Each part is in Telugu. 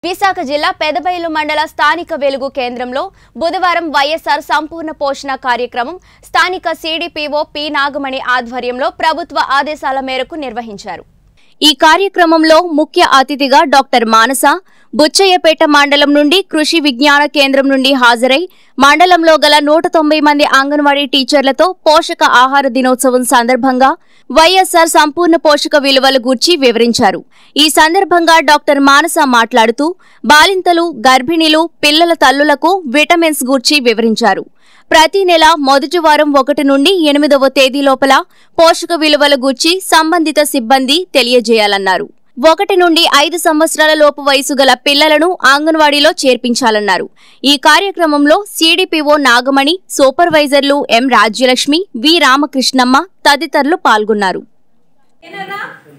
విశాఖ జిల్లా పెదబయలు మండల స్థానిక వెలుగు కేంద్రంలో బుధవారం వైఎస్ఆర్ సంపూర్ణ పోషణ కార్యక్రమం స్థానిక సిడిపిఓ పి నాగమణి ఆధ్వర్యంలో ప్రభుత్వ ఆదేశాల మేరకు నిర్వహించారు ఈ కార్యక్రమంలో ముఖ్య అతిథిగా డాక్టర్ మానస బుచ్చయ్యపేట మండలం నుండి కృషి విజ్ఞాన కేంద్రం నుండి హాజరై మండలంలో గల నూట తొంభై మంది అంగన్వాడీ టీచర్లతో పోషక ఆహార దినోత్సవం సందర్భంగా వైఎస్ఆర్ సంపూర్ణ పోషక విలువల గూర్చి వివరించారు ఈ సందర్భంగా డాక్టర్ మానస మాట్లాడుతూ బాలింతలు గర్భిణీలు పిల్లల తల్లులకు విటమిన్స్ గూర్చి వివరించారు ప్రతి నెల మొదటి వారం ఒకటి నుండి ఎనిమిదవ తేదీ లోపల పోషక విలువల గూర్చి సంబంధిత సిబ్బంది తెలియజేయాలన్నారు ఒకటి నుండి ఐదు సంవత్సరాల లోపు వయసు గల పిల్లలను అంగన్వాడీలో చేర్పించాలన్నారు ఈ కార్యక్రమంలో సిడిపిఓ నాగమణి సూపర్వైజర్లు ఎం రాజ్యలక్ష్మి వి రామకృష్ణమ్మ తదితరులు పాల్గొన్నారు ఏనన్నా?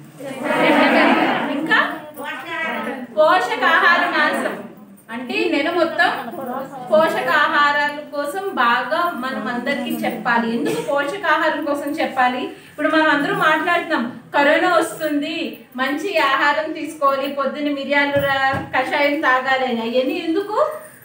ఇంకా పోషకాహార మాసం అంటే ఈ నెల మొత్తం పోషకాహారాల కోసం బాగా మనం అందరికీ చెప్పాలి ఎందుకు పోషకాహారం కోసం చెప్పాలి ఇప్పుడు మనం అందరూ మాట్లాడుతున్నాం కరోనా వస్తుంది మంచి ఆహారం తీసుకోవాలి పొద్దున్న మిరియాలు రా- కషాయం తాగాలి అని అవన్నీ ఎందుకు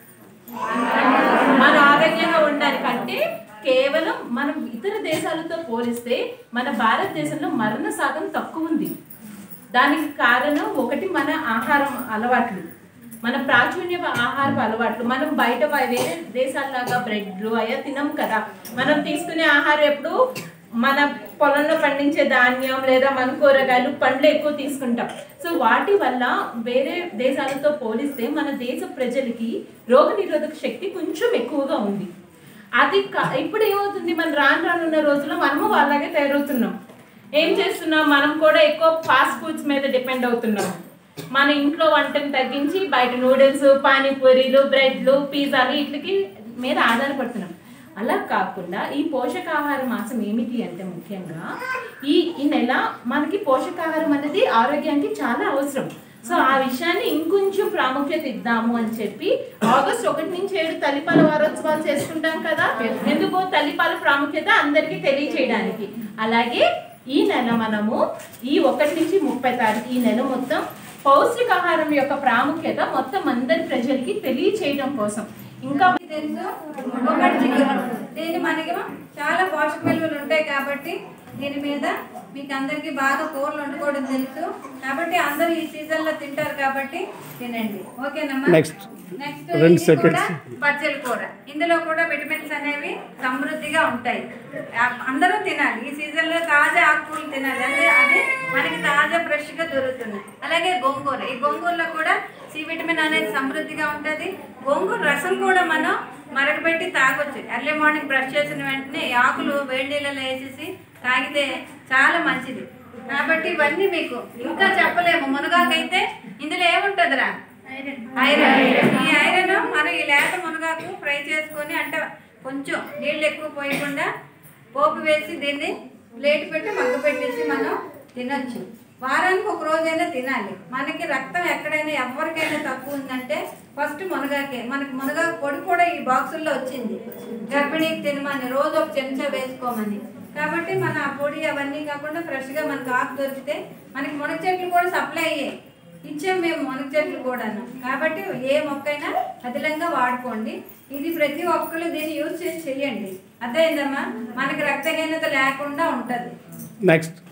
మన ఆరోగ్యంగా ఉండడానికి అంటే కేవలం మనం ఇతర దేశాలతో పోలిస్తే మన భారతదేశంలో మరణ శాతం తక్కువ ఉంది దానికి కారణం ఒకటి మన ఆహారం అలవాట్లు మన ప్రాచుర్య ఆహారపు అలవాట్లు మనం బయట వా- వేరే దేశాల్లాగా బ్రెడ్లు అయ్యా తినం కదా మనం తీసుకునే ఆహారం ఎప్పుడు మన పొలంలో పండించే ధాన్యం లేదా మన కూరగాయలు పండ్లు ఎక్కువ తీసుకుంటాం సో వాటి వల్ల వేరే దేశాలతో పోలిస్తే మన దేశ ప్రజలకి రోగనిరోధక శక్తి కొంచెం ఎక్కువగా ఉంది అది క- ఇప్పుడు ఏమవుతుంది మన రాను రానున్న రోజుల్లో మనము వాళ్ళగే తయారవుతున్నాం ఏం చేస్తున్నాం మనం కూడా ఎక్కువ ఫాస్ట్ ఫుడ్స్ మీద డిపెండ్ అవుతున్నాం మన ఇంట్లో వంటను తగ్గించి బయట నూడిల్స్ పానీపూరీలు బ్రెడ్లు పిజ్జాలు వీటికి మీద ఆధారపడుతున్నాం అలా కాకుండా ఈ పోషకాహార మాసం ఏమిటి అంటే ముఖ్యంగా ఈ ఈ నెల మనకి పోషకాహారం అనేది ఆరోగ్యానికి చాలా అవసరం సో ఆ విషయాన్ని ఇంకొంచెం ప్రాముఖ్యత ఇద్దాము అని చెప్పి ఆగస్ట్ ఒకటి నుంచి ఏడు తల్లిపాల వారోత్సవాలు చేసుకుంటాం కదా ఎందుకు తల్లిపాల ప్రాముఖ్యత అందరికీ తెలియచేయడానికి అలాగే ఈ నెల మనము ఈ ఒకటి నుంచి ముప్పై తారీఖు ఈ నెల మొత్తం పౌష్టికాహారం యొక్క ప్రాముఖ్యత మొత్తం అందరి ప్రజలకి తెలియచేయడం కోసం ఇంకా తెలుసు ఒకటి చికెన్ దీని మనకి చాలా పోషక విలువలు ఉంటాయి కాబట్టి దీని మీద మీకు అందరికీ బాగా కూరలు వండుకోవడం తెలుసు కాబట్టి అందరూ ఈ సీజన్ లో తింటారు కాబట్టి తినండి ఓకేనమ్మా Next. నెక్స్ట్ రెండు ఇది seconds. కూడా బజ్జీల కూర ఇందులో కూడా విటమిన్స్ అనేవి సమృద్ధిగా ఉంటాయి ఆ- అందరూ తినాలి ఈ సీజన్ లో తాజా ఆకుకూరలు తినాలి అంటే అది మనకి తాజా ఫ్రెష్ గా దొరుకుతున్నాయి అలాగే గోంగూర ఈ గోంగూరలో కూడా సి విటమిన్ అనేది సమృద్ధిగా ఉంటుంది గోంగూర రసం కూడా మనం మరగబెట్టి తాగొచ్చు ఎర్లీ మార్నింగ్ బ్రష్ చేసిన వెంటనే ఈ ఆకులు వేడి నీళ్ళలో వేసేసి తాగితే చాలా మంచిది కాబట్టి ఇవన్నీ మీకు ఇంకా చెప్పలేము మునగాకైతే ఇందులో ఏముంటుందిరా ఐరన్ ఈ ఐరన్ మనం ఈ లేత మునగాకు ఫ్రై చేసుకొని అంటే కొంచెం నీళ్ళు ఎక్కువ పోయకుండా పోపు వేసి దీన్ని ప్లేట్ పెట్టి మగ్గ పెట్టేసి మనం తినొచ్చు వారానికి ఒక రోజైనా తినాలి మనకి రక్తం ఎక్కడైనా ఎవరికైనా తక్కువ ఉందంటే ఫస్ట్ మునగాకే మనకి మునగాకు పొడి కూడా ఈ బాక్సుల్లో వచ్చింది గర్భిణీకి తినమని రోజు ఒక చెంచా వేసుకోమని కాబట్టి మన ఆ పొడి అవన్నీ కాకుండా ఫ్రెష్గా మనకు ఆకు దొరికితే మనకి మునగ చెట్లు కూడా సప్లై అయ్యాయి ఇచ్చాం మేము మునగ చెట్లు కూడాను కాబట్టి ఏ మొక్కైనా అదిలంగా వాడుకోండి ఇది ప్రతి ఒక్కరు దీన్ని యూజ్ చేసి చెయ్యండి అర్థమైందమ్మా మనకి రక్తహీనత లేకుండా ఉంటుంది నెక్స్ట్